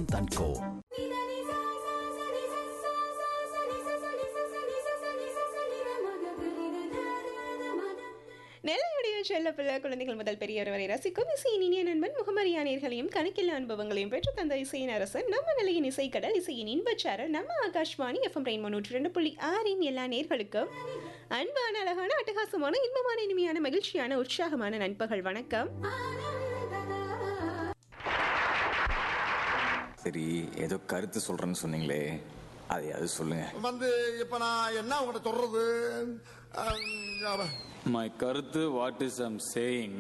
Vasanth and கோ நெல்லையுடைய செல்ல பிள்ளை குழந்தைகள் முதல் பெரியவர் வரை ரசிக்கும் இசையின் இனிய நண்பன் முகமரியானர்களையும் கணக்கில்லா அனுபவங்களையும் பெற்று தந்த இசையின் அரசன் நம்ம நிலையின் இசைக்கடல் இசையின் இன்பச்சாரல் நம்ம ஆகாஷ்வாணி எஃப்எம் ரெயின் முன்னூற்றி ரெண்டு புள்ளி ஆறின் எல்லா நேர்களுக்கும் அன்பான அழகான அட்டகாசமான இன்பமான இனிமையான மகிழ்ச்சியான உற்சாகமான நண்பர்கள் வணக்கம் சரி ஏதோ கருத்து சொல்றேன்னு சொன்னீங்களே அதையாவது சொல்லுங்க வந்து இப்ப நான் என்ன உங்கள்ட்ட சொல்றது அஹ், மை கருத்து வாட் இஸ் ஐம் சேயிங்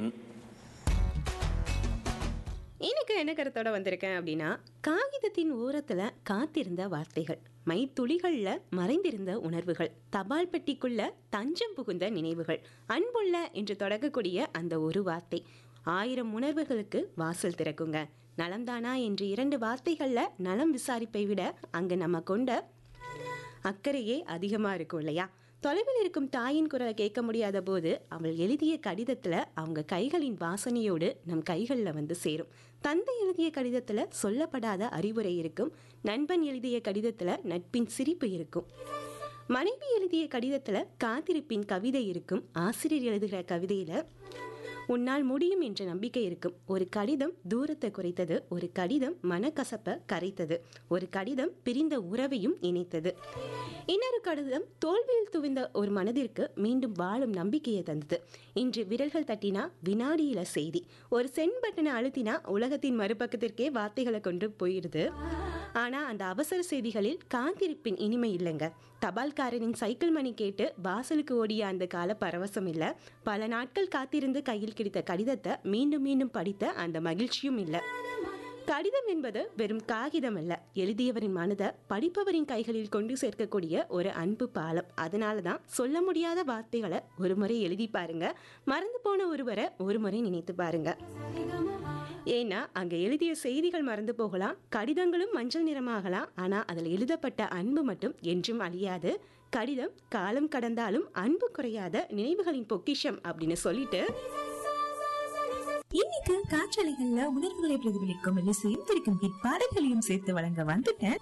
இன்னைக்கு என்ன கருத்தோட வந்திருக்கேன் அப்படின்னா காகிதத்தின் ஓரத்துல காத்திருந்த வார்த்தைகள் மை துளிகள்ல மறைந்திருந்த உணர்வுகள் தபால் பெட்டிக்குள்ள தஞ்சம் புகுந்த நினைவுகள் அன்புள்ள என்று தொடங்கக்கூடிய அந்த ஒரு வார்த்தை ஆயிரம் உணர்வுகளுக்கு வாசல் திறக்குங்க நலம்தானா என்று இரண்டு வார்த்தைகள்ல நலம் விசாரிப்பை விட அங்க நம்ம கொண்ட அக்கறையே அதிகமாக இருக்கும் இல்லையா தொலைவில் இருக்கும் தாயின் குரலை கேட்க முடியாத போது அவள் எழுதிய கடிதத்துல அவங்க கைகளின் வாசனையோடு நம் கைகளில் வந்து சேரும் தந்தை எழுதிய கடிதத்துல சொல்லப்படாத அறிவுரை இருக்கும் நண்பன் எழுதிய கடிதத்துல நட்பின் சிரிப்பு இருக்கும் மனைவி எழுதிய கடிதத்துல காத்திருப்பின் கவிதை இருக்கும் ஆசிரியர் எழுதுகிற கவிதையில உன்னால் முடியும் என்ற நம்பிக்கை இருக்கும் ஒரு கடிதம் தூரத்தை குறைத்தது ஒரு கடிதம் மனக்கசப்பை கரைத்தது ஒரு கடிதம் பிரிந்த உறவையும் இணைத்தது இன்னொரு கடிதம் தோல்வியில் துவிந்த ஒரு மனதிற்கு மீண்டும் வாழும் நம்பிக்கையை தந்தது இன்று விரல்கள் தட்டினா வினாடியில செய்தி ஒரு சென் பட்டனை அழுத்தினா உலகத்தின் மறுபக்கத்திற்கே வார்த்தைகளை கொண்டு போயிடுது ஆனா அந்த அவசர செய்திகளில் காத்திருப்பின் இனிமை இல்லைங்க தபால்காரனின் சைக்கிள் மணி கேட்டு வாசலுக்கு ஓடிய அந்த கால பரவசம் இல்ல பல நாட்கள் காத்திருந்து கையில் கிடைத்த கடிதத்தை மீண்டும் மீண்டும் படித்த அந்த மகிழ்ச்சியும் இல்லை கடிதம் என்பது வெறும் காகிதம் அல்ல எழுதியவரின் மனதை படிப்பவரின் கைகளில் கொண்டு சேர்க்கக்கூடிய ஒரு அன்பு பாலம் அதனால தான் சொல்ல முடியாத வார்த்தைகளை ஒரு முறை எழுதி பாருங்க மறந்து போன ஒருவரை ஒரு முறை நினைத்து பாருங்க ஏன்னா அங்க எழுதிய செய்திகள் மறந்து போகலாம் கடிதங்களும் மஞ்சள் நிறமாகலாம் ஆனா அதில் எழுதப்பட்ட அன்பு மட்டும் என்றும் அழியாது கடிதம் காலம் கடந்தாலும் அன்பு குறையாத நினைவுகளின் பொக்கிஷம் அப்படின்னு சொல்லிட்டு இன்னைக்கு காற்றலைகள்ல உணர்வுகளை பிரதிபலிக்கும் இசையும் துடிக்கும் ஹிட் பாடல்களையும் சேர்த்து வழங்க வந்துட்டேன்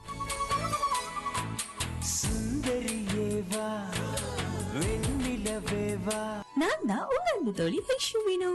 சுந்தரியேவா வெண்ணிலவேவா நான் தான் உங்க அன்பு தோழி ஐஷு வேணு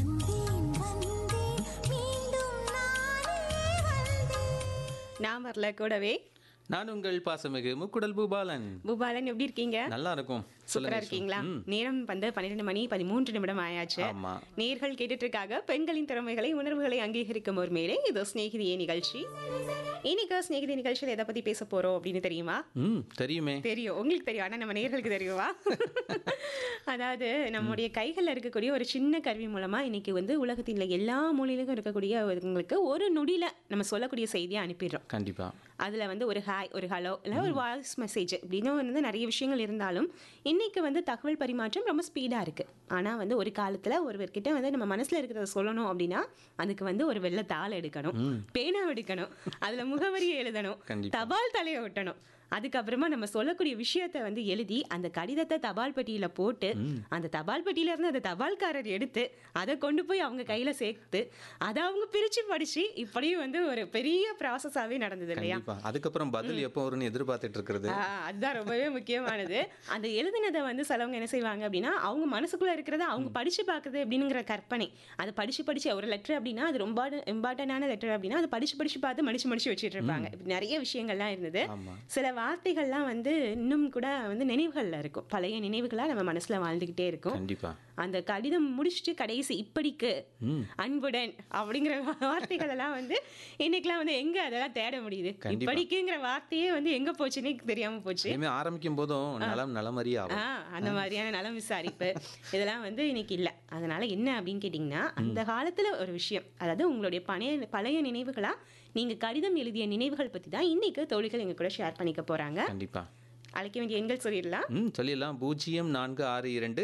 நான் வரல கூடவே நான் உங்கள் பாசமிகு முக்குடல் பூபாலன் பூபாலன் எப்படி இருக்கீங்க நல்லா இருக்கும் சூப்பரா சொல்லுங்க இருக்கீங்களா ம். நேரம் வந்து பன்னிரெண்டு மணி பதிமூன்று நிமிடம் ஆயாச்சு ஆமா. நேர்கள் கேட்டுட்டு இருக்காங்க பெண்களின் திறமைகளை உணர்வுகளை அங்கீகரிக்கும் ஒரு மேலே இது ஸ்நேகிதியே நிகழ்ச்சி இன்னைக்கு ஸ்நேகிதி நிகழ்ச்சியில் எதை பத்தி பேச போறோம் அப்படின்னு தெரியுமா ம் தெரியுமே தெரியும் உங்களுக்கு தெரியும் ஆனா நம்ம நேர்களுக்கு தெரியுமா அதாவது நம்முடைய கைகளில் இருக்கக்கூடிய ஒரு சின்ன கருவி மூலமா இன்னைக்கு வந்து உலகத்தின் எல்லா மூலையிலும் இருக்கக்கூடியவங்களுக்கு ஒரு நொடியில நம்ம சொல்லக்கூடிய செய்தியை அனுப்பிடுறோம் கண்டிப்பா அதுல வந்து ஒரு ஹாய் ஒரு ஹலோ இல்லை ஒரு வாய்ஸ் மெசேஜ் இப்படின்னு வந்து நிறைய விஷயங்கள் இருந்தாலும் இன்னைக்கு வந்து தகவல் பரிமாற்றம் ரொம்ப ஸ்பீடா இருக்கு ஆனா வந்து ஒரு காலத்துல ஒருவர்கிட்ட வந்து நம்ம மனசுல இருக்கிறத சொல்லணும் அப்படின்னா அதுக்கு வந்து ஒரு வெள்ளை தாள் எடுக்கணும் பேனா எடுக்கணும் அதுல முகவரியை எழுதணும் கண்டிப்பா. தபால் தலையை ஒட்டணும் அதுக்கப்புறமா நம்ம சொல்லக்கூடிய விஷயத்தை வந்து எழுதி அந்த கடிதத்தை தபால் பெட்டியில போட்டு அந்த தபால் பெட்டியில இருந்து அந்த தபால்காரர் எடுத்து அதை கொண்டு போய் அவங்க கையில சேர்த்து அதை அவங்க பிரிச்சு படிச்சு இப்படியும் வந்து ஒரு பெரிய ப்ராசஸாவே நடந்தது இல்லையா கண்டிப்பா அதுக்கப்புறம் பதில் எப்போ வரும்னு எதிர்பார்த்துட்டு இருக்கிறது ஆ, அதுதான் ரொம்பவே முக்கியமானது அந்த எழுதினதை வந்து சிலவங்க என்ன செய்வாங்க அப்படின்னா அவங்க மனசுக்குள்ள இருக்கிறத அவங்க படிச்சு பார்க்குறது அப்படிங்கிற கற்பனை அதை படிச்சு படிச்சு ஒரு லெட்டர் அப்படின்னா அது ரொம்ப இம்பார்ட்டன்டான லெட்டர் அப்படின்னா அதை படிச்சு படிச்சு பார்த்து மடிச்சு மடிச்சு வச்சுட்டு இருப்பாங்க இப்படி நிறைய விஷயங்கள்லாம் இருந்தது ஆமா. சில வார்த்தைகள்லாம் வந்து இன்னும் கூட வந்து நினைவுகள்ல இருக்கும் பழைய நினைவுகளா நம்ம மனசுல வாழ்ந்துகிட்டே இருக்கும் கண்டிப்பா அந்த கடிதம் முடிச்சுட்டு கடைசி இப்படிக்கு அன்புடன் அப்படிங்கிற வார்த்தைகள் எல்லாம் வந்து இன்னைக்கெல்லாம் வந்து எங்க அதெல்லாம் தேட முடியுது கண்டிப்பா. இப்படிக்குங்கிற வார்த்தையே வந்து எங்க போச்சுன்னே தெரியாம போச்சு இனிமே ஆரம்பிக்கும் போதும் நலம் நலமறிய ஆ ஆகும் அந்த மாதிரியான நலம் விசாரிப்பு இதெல்லாம் வந்து இன்னைக்கு இல்ல அதனால என்ன அப்படின்னு கேட்டிங்கன்னா அந்த காலத்துல ஒரு விஷயம் அதாவது உங்களுடைய பழைய பழைய நினைவுகளா நீங்க கடிதம் எழுதிய நினைவுகள் பத்தி தான் இன்னைக்கு தோழிகள் எங்க கூட ஷேர் பண்ணிக்க போறாங்க கண்டிப்பா அழைக்க வேண்டிய எண்கள் சொல்லிடலாம் ம் சொல்லிடலாம் பூஜ்ஜியம் நான்கு ஆறு இரண்டு